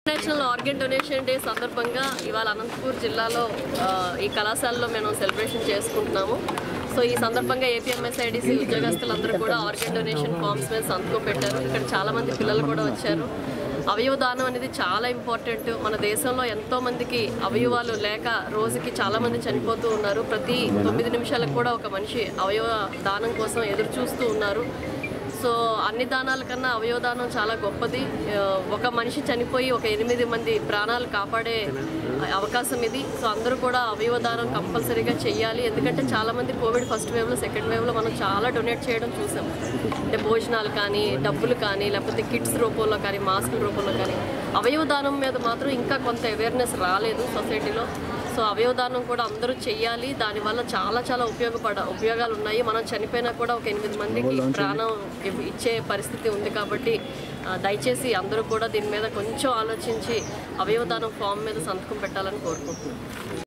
national organ donation day సందర్భంగా ఇవాళ అనంతపూర్ జిల్లాలో ఆ, ఈ కళాశాలలో మేము సెలబ్రేషన్ చేసుకుంటున్నాము సో ఈ సందర్భంగా ఏపీఎంఎస్ఐడిసి ఉద్యోగస్తులందరూ కూడా ఆర్గన్ డొనేషన్ ఫామ్స్ మీద సంతకం పెట్టారు ఇక్కడ చాలా మంది పిల్లలు కూడా వచ్చారు అవయవ దానం అనేది చాలా ఇంపార్టెంట్ మన దేశంలో ఎంతో మందికి అవయవాలు లేక రోజుకి చాలా మంది చనిపోతూ ఉన్నారు ప్రతి తొమ్మిది నిమిషాలకు కూడా ఒక మనిషి అవయవ దానం కోసం ఎదురు చూస్తూ ఉన్నారు సో అన్ని దానాల కన్నా అవయవదానం చాలా గొప్పది ఆ, ఒక మనిషి చనిపోయి ఒక ఎనిమిది మంది ప్రాణాలు కాపాడే అవకాశం ఇది సో అందరూ కూడా అవయవదానం కంపల్సరీగా చెయ్యాలి ఎందుకంటే చాలామంది కోవిడ్ ఫస్ట్ వేవ్లో సెకండ్ వేవ్లో మనం చాలా డొనేట్ చేయడం చూసాం అంటే భోజనాలు కానీ డబ్బులు కానీ లేకపోతే కిట్స్ రూపంలో కానీ మాస్కుల రూపంలో కానీ అవయవదానం మీద మాత్రం ఇంకా కొంత అవేర్నెస్ రాలేదు సొసైటీలో సో అవయవదానం కూడా అందరూ చెయ్యాలి దానివల్ల చాలా చాలా ఉపయోగపడ ఉపయోగాలు ఉన్నాయి మనం చనిపోయినా కూడా ఒక ఎనిమిది మందికి ప్రాణం ఇవ్- ఇచ్చే పరిస్థితి ఉంది కాబట్టి ఆ, దయచేసి అందరూ కూడా దీని మీద కొంచెం ఆలోచించి అవయవదానం ఫామ్ మీద సంతకం పెట్టాలని కోరుకుంటున్నాను